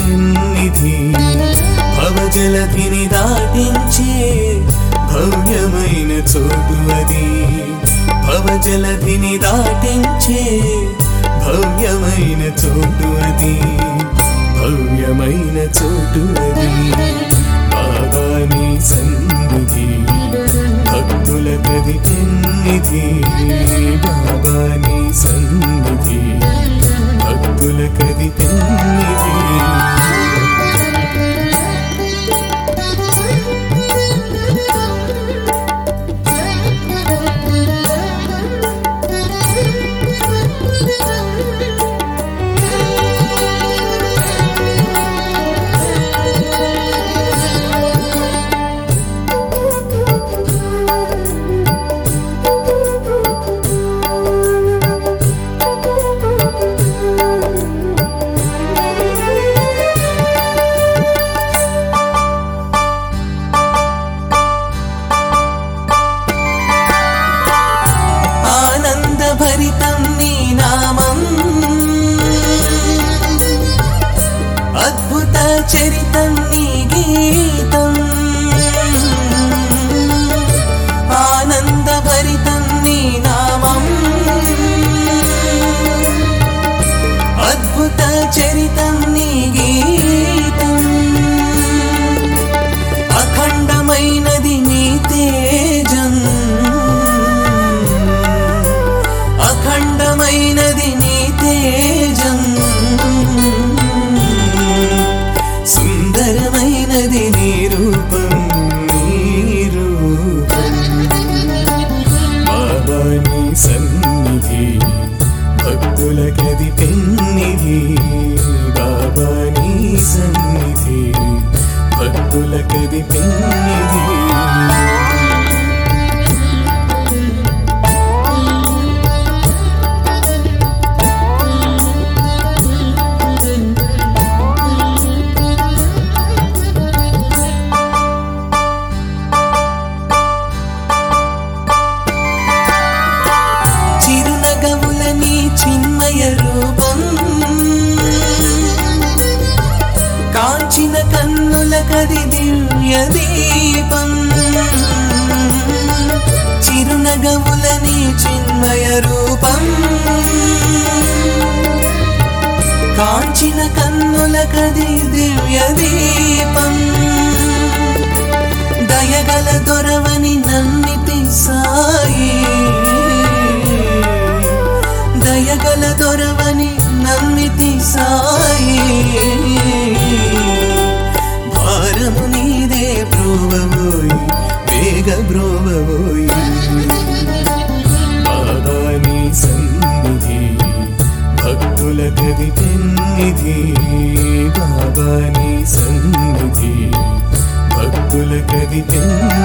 పెన్నిధి భవజలధిని దాటించే భవ్యమైన చోటు అది భవజలధిని దాటించే భవ్యమైన చోటు అది భవ్యమైన చోటు అది బాబాని సన్నిధి భక్తుల కది పెన్నిధి బాబాని సన్నిధి భక్తుల కది పెన్నిధి ఆనందభరితం నీ నామం అద్భుత చరితం నీ గీతం ఆనందభరితం నీ నామం అద్భుత చరితం నీ గీతం అఖండమైనది నీ తేజం అఖండమైనది నీ తేజం సుందరమైనది నీ రూపం నీ రూపం బాబా నీ సన్నిధి భక్తుల కది పెన్నిధి బాబా నీ సన్నిధి భక్తుల కది పెన్నిధి చిరునగవుల నీ చిన్మయ రూపం కాంచిన కన్నుల కది దివ్య దీపం చిరునగవుల నీ చిన్మయ రూపం కాంచిన కన్నుల కది దివ్య దీపం దయగల దొరవని నన్నిటి సాయి దయగల దొరవని నన్నిటి సాయి భారము నీదే బ్రోవబోయి వేగ బ్రోవబోయి బాబా నీ సన్నిధి భక్తుల గది పెన్నిధి బాబా నీ సన్నిధి భక్తుల గది పెన్నిధి